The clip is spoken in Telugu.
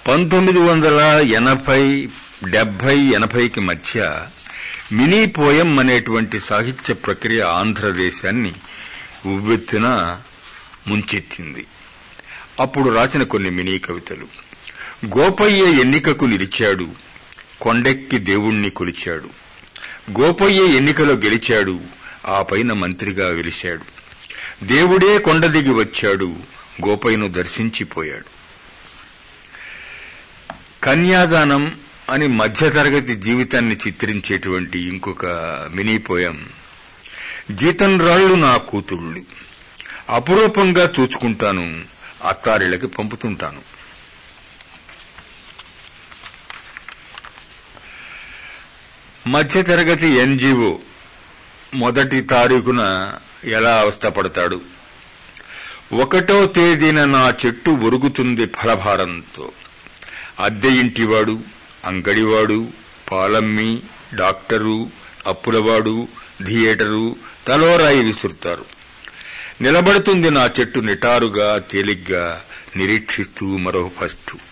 పంతొమ్మిది వందల ఎనభై డెబ్బై ఎనభైకి మధ్య మినీ పోయం అనేటువంటి సాహిత్య ప్రక్రియ ఆంధ్రదేశాన్ని ఉవ్వెత్తున ముంచెత్తింది అప్పుడు రాసిన కొన్ని మినీ కవితలు గోపయ్య ఎన్నికకు నిలిచాడు కొండెక్కి దేవుణ్ణి కొలిచాడు గోపయ్య ఎన్నికలో గెలిచాడు ఆ పైన మంత్రిగా వెలిశాడు దేవుడే కొండ దిగి వచ్చాడు గోపయ్యను దర్శించిపోయాడు కన్యాదానం అని మధ్యతరగతి జీవితాన్ని చిత్రించేటువంటి ఇంకొక మినీ పోయం జీతం రాళ్లు నా కూతుళ్ళు అపురూపంగా చూచుకుంటాను అత్తారిళ్ళకి పంపుతుంటాను మధ్యతరగతి ఎన్జీఓ మొదటి తారీఖున ఎలా అవస్థపడతాడు ఒకటో తేదీన నా చెట్టు ఒరుగుతుంది ఫలభారంతో అద్దె ఇంటివాడు అంగడివాడు పాలమ్మి డాక్టరు అప్పులవాడు థియేటరు తలోరాయి విసురుతారు నిలబడుతుంది నా చెట్టు నిటారుగా తేలిగ్గా నిరీక్షిస్తూ మరో ఫస్టు